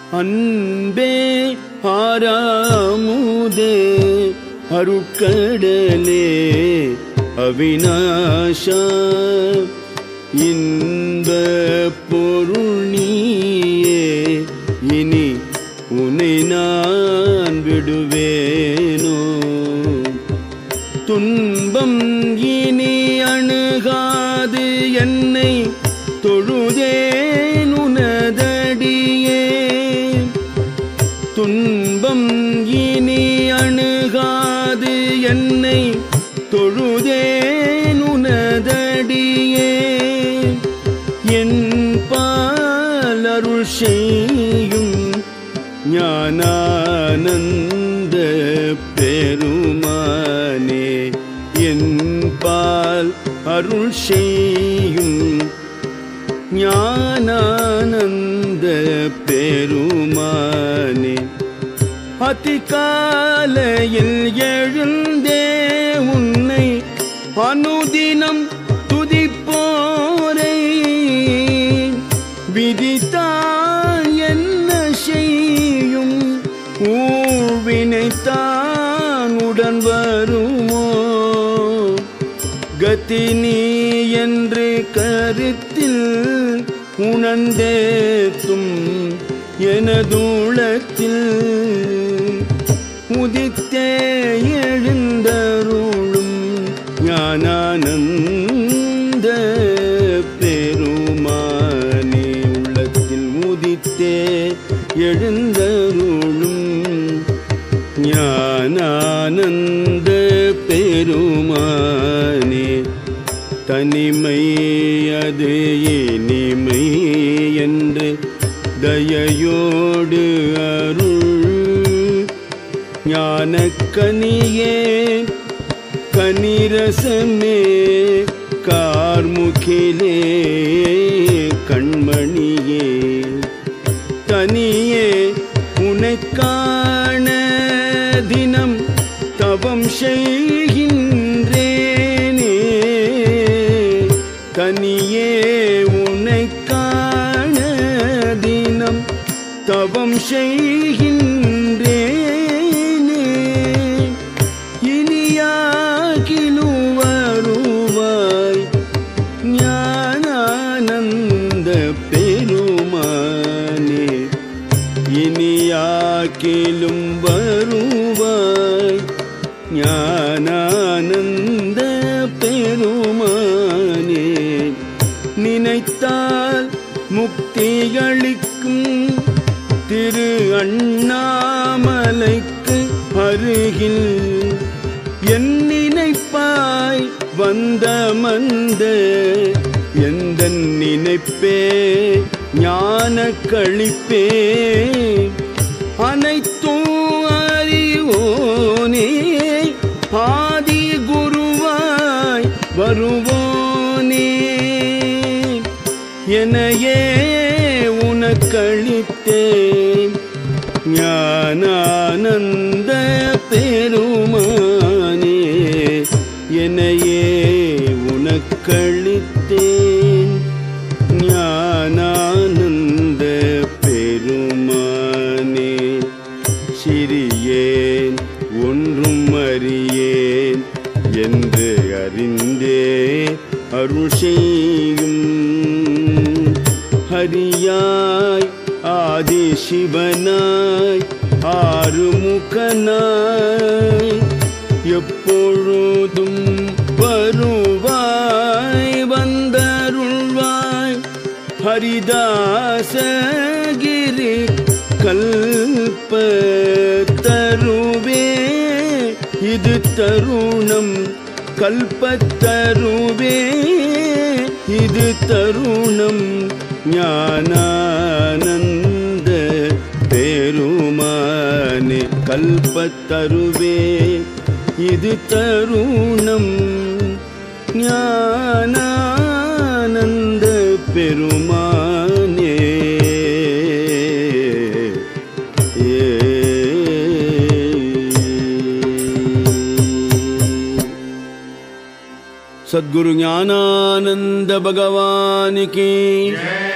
அன்பே ஆராமுதே அருட்கடலே அவிநாசா இன்ப பொருள் நீயே இனி உன்னை நான் விடுவேனோ துன்பம் இனி அணுகாது என்னை தொழுதேன் உனதடியே துன்பம் இனி அணுகாது என்னை தொழுதேன் உனதடியே என் பாலருள் செய்யும் ஞானானந்த பெருமானே என் பால் அருள் செய்யும் ஞானானந்த பெருமானே அதிகாலையில் எழுந்தே உன்னை அனுதினம் துதிப்போரை விதித்தான் என்ன செய்யும் ஊழ்வினைத்தான் உடன் வருமோ கதி நீ என்று கருத்தில் உணர்ந்தேத்தும் எனதுளத்தில் உதித்தே எழுந்தருளும் ஞானானந்த பெருமானே உள்ளத்தில் உதித்தே எழுந்தருளும் ஞானானந்த பெருமானே தனிமை அது இனிமை என்று தயையோடு அருள் ஞானக்கனியே கனிரசமே கார்முகிலே கண்மணியே தனியே உனைக் காண தினம் தவம் செய்கின்றேனே தனியே உனைக் காண தினம் தவம் செய்கின்றேனே இனியாகிலும் வருவாய் ஞானானந்த பெருமானே இனியாக்கிலும் வருவாய் ஞானானந்த பெருமானே நினைத்தால் முக்தியளிக்கும் திரு அண்ணாமலைக்கு அருகில் என் நினைப்பாய் வந்த மந்த எந்த நினைப்பே ஞான கழிப்பே அனைத்தும் அறிவோனே ஆதி குருவாய் வருவோனே எனையே உனக்களித்தேன் ஞானானந்த பெருமானே எனையே உனக்களித்தேன் ஞானானந்த பெருமானே சிறியேன் ஒன்றும் அறியேன் என்று அறிந்தே அருள் செய்யும் ஹரியாய் ஆதி சிவனாய் ஆறுமுகனாய் எப்பொழுதும் வருவாய் வந்தருள்வாய் ஹரிதாசகிரி கல்ப தருவே இது தருணம் கல்பத்தருவே இது தருணம் ஞானானந்த பெருமானே கல்பத்தருவே இது தருணம் ஞானானந்த பெருமானே सद्गुरु ज्ञानानंद भगवान की